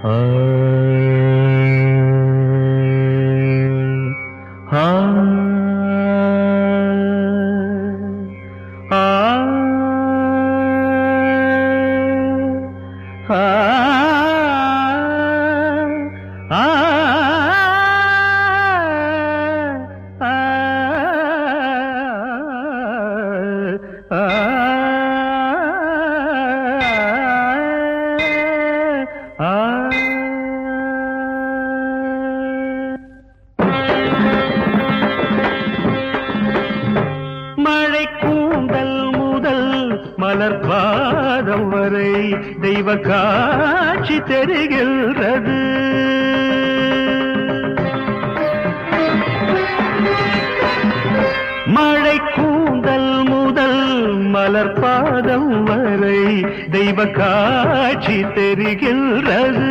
ஆ ஆ ஆ ஆ மழை கூந்தல் முதல் மலர் பாதம் வரை தெய்வ காட்சி தெரிகின்றது மழை கூந்தல் முதல் மலர் பாதம் வரை தெய்வ காட்சி தெரிகின்றது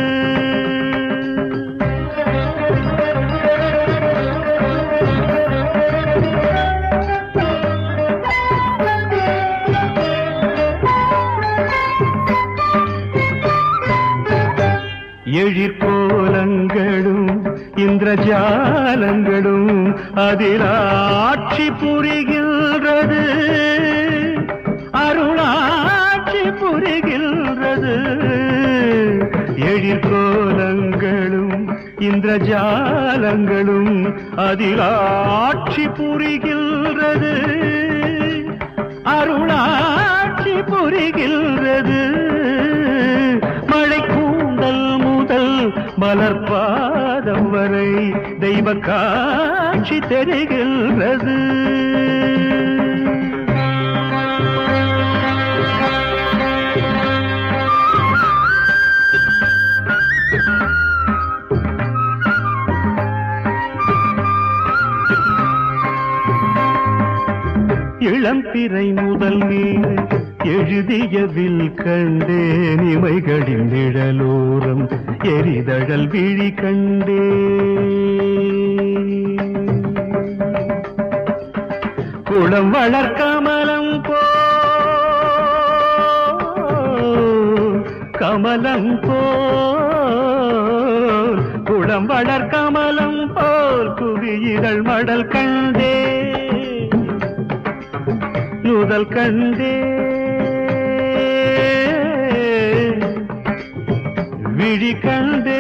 எழிற்கோலங்களும் இந்திரஜாலங்களும் அதில் ஆட்சி புரிகின்றது அருளாட்சி புரிகின்றது எழிற்கோலங்களும் இந்திரஜாலங்களும் அதில் ஆட்சி புரிகின்றது அருளாட்சி புரிகின்றது மழை கூந்தல் முதல் மலர் பாதம் வரை தெய்வ காட்சி தெரிகின்றது இளம்பிறை முதல் நீர் எழுதியவில் கண்டேன் இமைகளின் நிழலோரம் எரிதழல் விழி கண்டே குளம் வளர்க்கமலம் போ கமலம் போல் குளம் வளர்க்கமலம் போல் குவியிதழ் மடல் கண்டே நுதல் கண்டே விழி கண்டே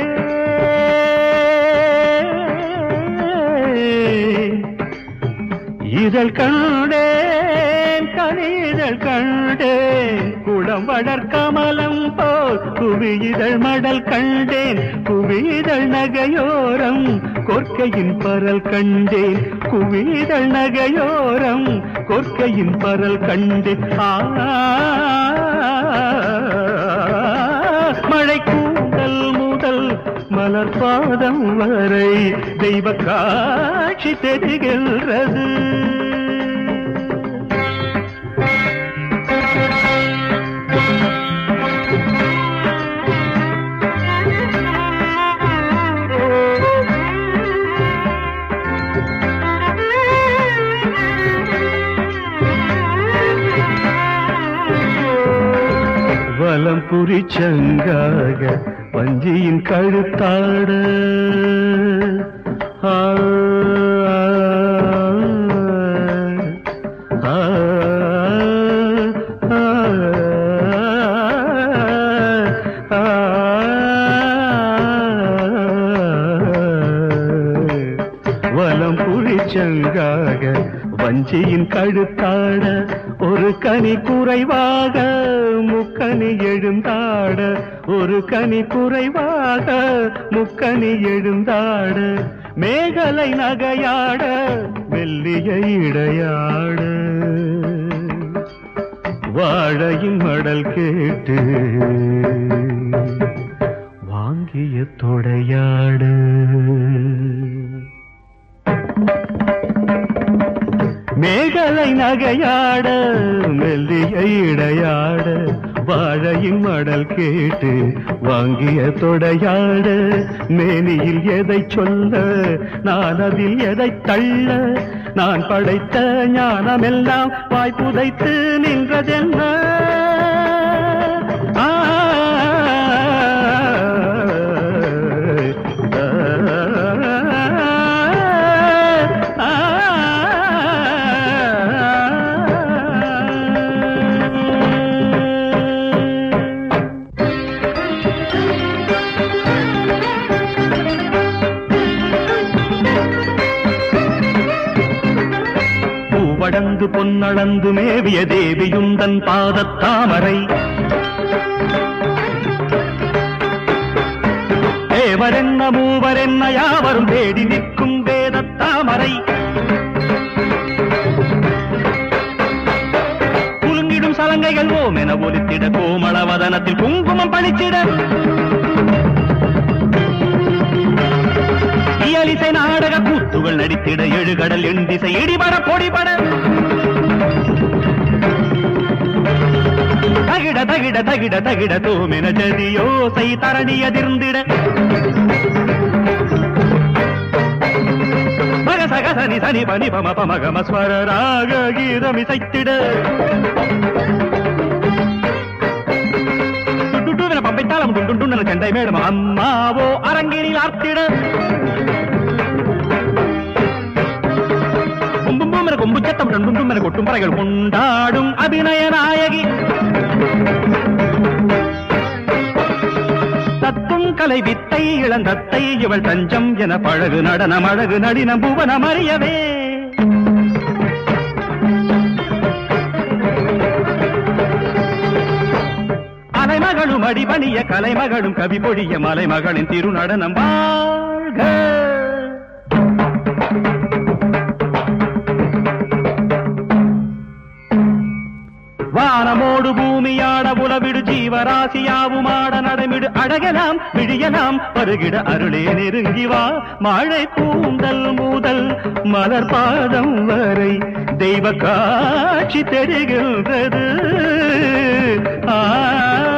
இதழ் கண்டேன் கனிதழ் கண்டேன் குளம் வளர்க்கமலம் போல் குவியிதழ் மடல் கண்டேன் குவிதழ் நகையோரம் கொற்கையின் பரல் கண்டேன் குவிதழ் நகையோரம் கொற்கையின் பரல் கண்டேன் ஆ மழை கூந்தல் முதல் மலர் பாதம் வரை தெய்வ காட்சி தெரிகின்றது வலம் புரிச்சங்காக வஞ்சியின் கழுத்தாட ஆ, ஆ, ஆ, ஆ, வலம் புரிச்சங்காக வஞ்சியின் கழுத்தாட ஒரு கனி குறைவாக முக்கனி எழுந்தாட ஒரு கனி குறைவாக முக்கனி எழுந்தாட மேகலை நகையாட மெல்லிய இடையாட வாழையின் மடல் கேட்டு வாங்கிய தொடையாடு மேகலை நகையாட மெல்லிய இடையாட வாழையின் மடல் கேட்டு வாங்கிய தொடையாட மேனியில் எதை சொல்ல நான் அதில் எதை தள்ள நான் படைத்த ஞானமெல்லாம் வாய் புதைத்து நின்றதென்ன ஆ பொன்னணிந்து பொன்னளந்து மேவிய தேவியுந்தன் பாதத் தாமரை தேவரென்ன மூவரென்ன யாவரும் தேடி நிற்கும் வேதத் தாமரை குலுங்கிடும் சலங்கைகள் ஓம் என ஒலித்திட கோமள வதனத்தில் குங்குமம் பளிச்சிட இயலிசை நாடக கூத்துகள் நடித்திட எழுகடல் எண் திசை இடிபட பொடிபட தகிட தகிட தகிட தகிட தோமென ஜதியோசை தரணி அதிர்ந்திட மகசக சனி சனி பனி பம பமகம ஸ்வர ராக கீதம் இசைத்திட டுட்டுவென பம்பை தாளம் டுண்டு செண்டை மேடம் அம்மாவோ அரங்கினில் ஆர்த்திட கும்பும் பூமர கொம்பு சத்தம் ரெண்டும் என கொட்டும் பறைகள் கொண்டாடும் அபிநய நாயகி தத்தும் கலை வித்தை இளந்தத்தை இவள் தஞ்சம் என பழகு நடனம் அழகு நடினம் புவனம் அறியவே அலைமகளும் அடிபணிய கலைமகளும் கவி பொழிய மலைமகளின் திருநடனம் வாழ்க வானமோடு பூமியாட உலவிடு ஜீவராசியாவுமாட நடமிடு அழகலாம் விழியலாம் பருகிட அருளே நெருங்கி வா மழை பூந்தல் முதல் மலர் பாதம் வரை தெய்வ காட்சி தெரிகின்றது ஆ